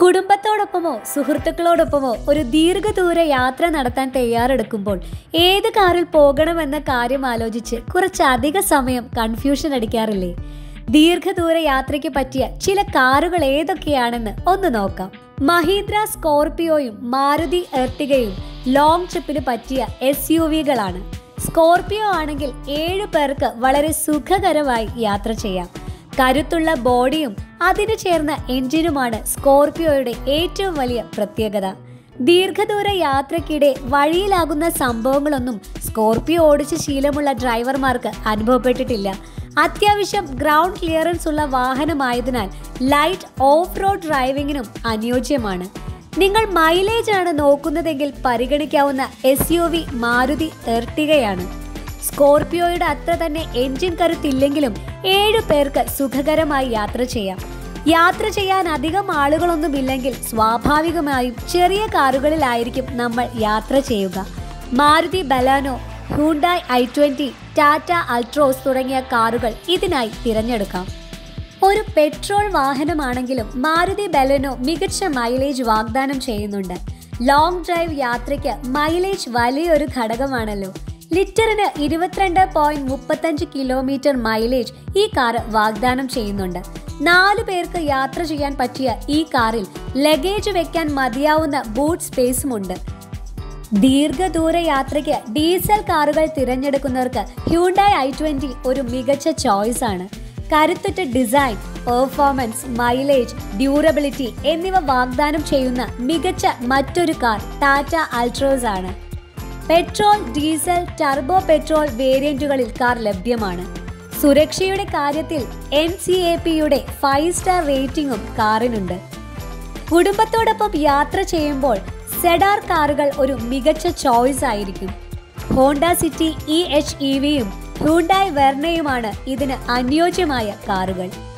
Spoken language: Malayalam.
കുടുംബത്തോടൊപ്പമോ സുഹൃത്തുക്കളോടൊപ്പമോ ഒരു ദീർഘദൂര യാത്ര നടത്താൻ തയ്യാറെടുക്കുമ്പോൾ ഏത് കാറിൽ പോകണമെന്ന കാര്യം ആലോചിച്ച് കുറച്ചധിക സമയം കൺഫ്യൂഷൻ അടിക്കാറില്ലേ ദീർഘദൂര യാത്രയ്ക്ക് പറ്റിയ ചില കാറുകൾ ഏതൊക്കെയാണെന്ന് ഒന്ന് നോക്കാം മഹീന്ദ്ര സ്കോർപിയോയും മാരുതി എർട്ടിഗയും ലോങ് ട്രിപ്പിന് പറ്റിയ എസ് യു വികളാണ് സ്കോർപിയോ ആണെങ്കിൽ ഏഴു പേർക്ക് വളരെ സുഖകരമായി യാത്ര ചെയ്യാം കരുത്തുള്ള ബോഡിയും അതിന് ചേർന്ന എഞ്ചിനുമാണ് സ്കോർപിയോയുടെ ഏറ്റവും വലിയ പ്രത്യേകത ദീർഘദൂര യാത്രക്കിടെ വഴിയിലാകുന്ന സംഭവങ്ങളൊന്നും സ്കോർപിയോ ഓടിച്ച് ശീലമുള്ള ഡ്രൈവർമാർക്ക് അനുഭവപ്പെട്ടിട്ടില്ല അത്യാവശ്യം ഗ്രൗണ്ട് ക്ലിയറൻസ് ഉള്ള വാഹനമായതിനാൽ ലൈറ്റ് ഓഫ് റോഡ് ഡ്രൈവിങ്ങിനും അനുയോജ്യമാണ് നിങ്ങൾ മൈലേജ് ആണ് നോക്കുന്നതെങ്കിൽ പരിഗണിക്കാവുന്ന എസ് യു വി മാരുതി എർട്ടിഗയാണ് സ്കോർപിയോയുടെ അത്ര തന്നെ എഞ്ചിൻ കരുത്തില്ലെങ്കിലും ഏഴു പേർക്ക് സുഖകരമായി യാത്ര ചെയ്യാം യാത്ര ചെയ്യാൻ അധികം ആളുകളൊന്നുമില്ലെങ്കിൽ സ്വാഭാവികമായും ചെറിയ കാറുകളിലായിരിക്കും നമ്മൾ യാത്ര ചെയ്യുക Maruti Baleno Hyundai I twenty Tata Altroz തുടങ്ങിയ കാറുകൾ ഇതിനായി തിരഞ്ഞെടുക്കാം ഒരു പെട്രോൾ വാഹനമാണെങ്കിലും മാരുതി ബലെനോ മികച്ച മൈലേജ് വാഗ്ദാനം ചെയ്യുന്നുണ്ട് ലോങ് ഡ്രൈവ് യാത്രയ്ക്ക് മൈലേജ് വലിയൊരു ഘടകമാണല്ലോ ലിറ്ററിന് ഇരുപത്തിരണ്ട് പോയിന്റ് മുപ്പത്തഞ്ച് കിലോമീറ്റർ മൈലേജ് ഈ കാർ വാഗ്ദാനം ചെയ്യുന്നുണ്ട് നാലു പേർക്ക് യാത്ര ചെയ്യാൻ പറ്റിയ ഈ കാറിൽ ലഗേജ് വെക്കാൻ മതിയാവുന്ന ബൂട്ട് സ്പേസുമുണ്ട് ദീർഘദൂര യാത്രയ്ക്ക് ഡീസൽ കാറുകൾ തിരഞ്ഞെടുക്കുന്നവർക്ക് ഹ്യൂണ്ടായ് ഐ ട്വന്റി ഒരു മികച്ച ചോയ്സ് ആണ് കരുത്തുറ്റ ഡിസൈൻ പെർഫോമൻസ് മൈലേജ് ഡ്യൂറബിലിറ്റി എന്നിവ വാഗ്ദാനം ചെയ്യുന്ന മികച്ച മറ്റൊരു കാർ ടാറ്റ അൾട്രോസ് ആണ് പെട്രോൾ ഡീസൽ ടർബോ പെട്രോൾ വേരിയന്റുകളിൽ കാർ ലഭ്യമാണ് സുരക്ഷയുടെ കാര്യത്തിൽ എൻ സി എ പിയുടെ ഫൈവ് സ്റ്റാർ റേറ്റിംഗും കാറിനുണ്ട് കുടുംബത്തോടൊപ്പം യാത്ര ചെയ്യുമ്പോൾ സെഡാർ കാറുകൾ ഒരു മികച്ച ചോയ്സ് ആയിരിക്കും Honda City E H E വിയും ഹ്യൂണ്ടായ് വെർണയുമാണ് ഇതിന് അനുയോജ്യമായ കാറുകൾ